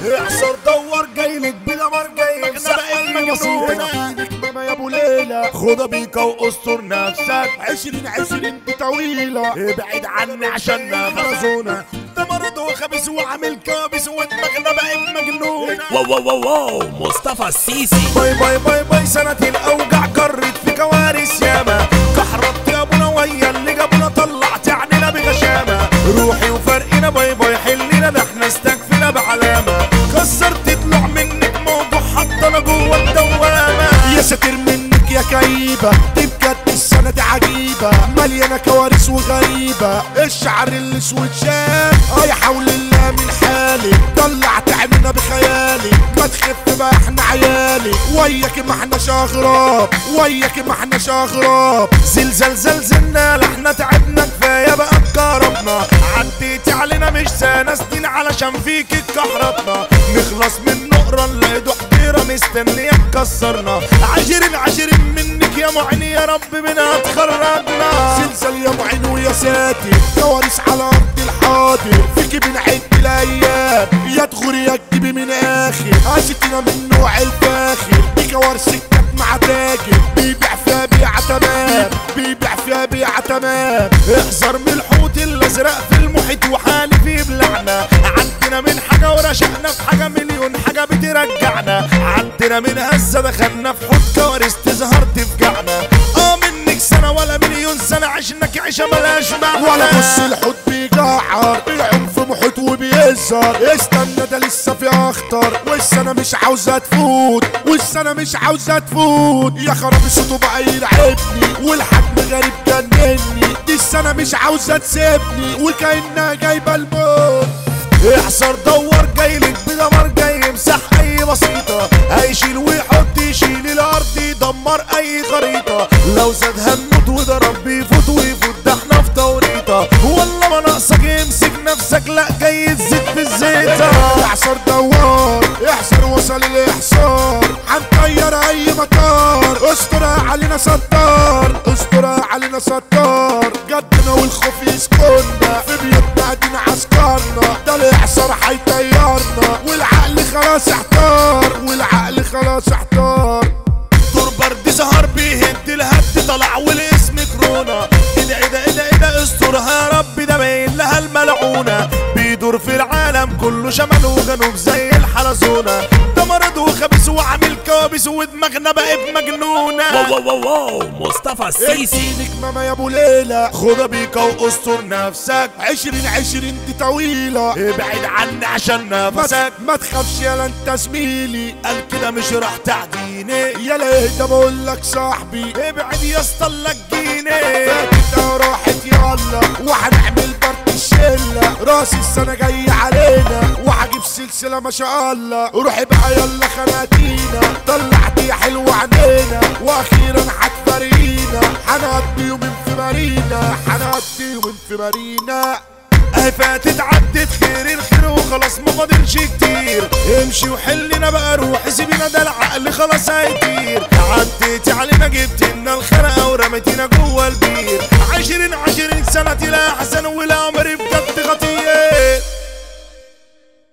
اعصر دور جايلك بقمر جاي مسحب بسيطة ماما يا ابو ليلى خدها بيكا واستر نفسك عشرين عشرين دي طويلة ابعد عني عشان خرزونة ده مرض وخبيث وعامل كابس ودماغنا بقت مجنونة واو واو واو واو مصطفى السيسي باي باي باي باي سنة الأوجع جرت في كوارث ياما كحربت يا ابونا ويا اللي جابونا طلعت عننا بغشامة روحي وفرقنا باي باي حلنا ده احنا استكفينا بعلامة كسرت طلع منك موضوع حطنا جوه الدوامة يا ساتر منك يا كئيبة دي بجد السنة دي عجيبة مليانة كوارث وغريبة الشعر الاسود شاف اه يا حول الله من حالي طلعت عيننا بخيالي ما تخف بقى احنا عيالي وياك ما احناش اغراب وياك ما احناش اغراب زلزال زلزلنا لا احنا تعبنا كفايه بقى اتكربنا عديتي علينا مش سنة سنين علشان فيك اتكهربنا نخلص من نقرة نلاقي حجيرة مستنية تكسرنا عشرين عشرين منك يا معين يا رب منها تخرجنا زلزال يا معين ويا ساتر كوارث على ارض الحاضر فيك بنعد الايام يا تغري يا تجيبي من اخر عاشتنا من نوع الفاخر دي كوارث كانت مع تاجر بيبيع فيها بيعة تمام بيبيع فيها بيعة تمام احذر من الحوت الازرق في المحيط وحالف يبلعنا عندنا من حاجة ورشقنا في حاجة مليون حاجة بترجعنا عندنا من هزة دخلنا في حوت كوارث تظهر تفجعنا اه منك سنة ولا مليون سنة عشناك عيشة ملاش معنى ولا بص الحوت بيجعر العنف محيط وبيهزر استنى ده لسه في اخطر والسنه مش عاوزه تفوت والسنه مش عاوزه تفوت يا خرابي صوته بقى يرعبني والحجم غريب جنني دي السنه مش عاوزه تسيبني وكانها جايبه الموت احصر دور جايلك بدمر جاي يمسح اي بسيطة هيشيل ويحط يشيل الارض يدمر اي خريطة لو زاد هنموت وده ربي يفوت ويفوت ده احنا في توريطة والله ما ناقصك امسك نفسك لا جاي تزيد في الزيتة احصر دوار احصر وصل الاحصار هنطير اي مطار استر علينا ستار استر علينا ستار جدنا والخوف يسكننا في بيوتنا ادينا عسكرنا ده الاحصار هيطيرنا والعقل خلاص احتار والعقل خلاص احتار دور برد سهر بيهد الهد طلع والاسم كورونا ايه ده ايه ده ايه ده ايه ده استرها يا رب ده باين لها الملعونة بيدور في العالم كله شمال وجنوب زي الحلزونة ده مرض وخبيث وعامل كوابيس ودماغنا بقت مجنونة واو واو واو واو مصطفى السيسي ادينك ماما يا ابو ليلى خدها بيكا واستر نفسك عشرين عشرين دي طويلة ابعد عني عشان نفسك ما, ما تخافش يالا انت زميلي قال كده مش راح تعديني يالا اهدى بقول لك صاحبي ابعد يا اسطى الله تجيني فاتتنا راحت يلا وهنعمل بارت الشلة راس السنة جاي علينا وهجيب سلسلة ما شاء الله روحي بقى يلا خناتينا طلعتي حلو عينينا واخيرا هتفارقينا هنقضي يومين في مارينا هنقضي يومين في مارينا اهي فاتت عدت خير الخير وخلاص ما فاضلش كتير امشي وحلنا بقى روح سيبينا ده العقل خلاص هيطير عديتي علينا جبت لنا الخرقه ورميتينا جوه البير عشرين عشرين سنة لا حسن ولا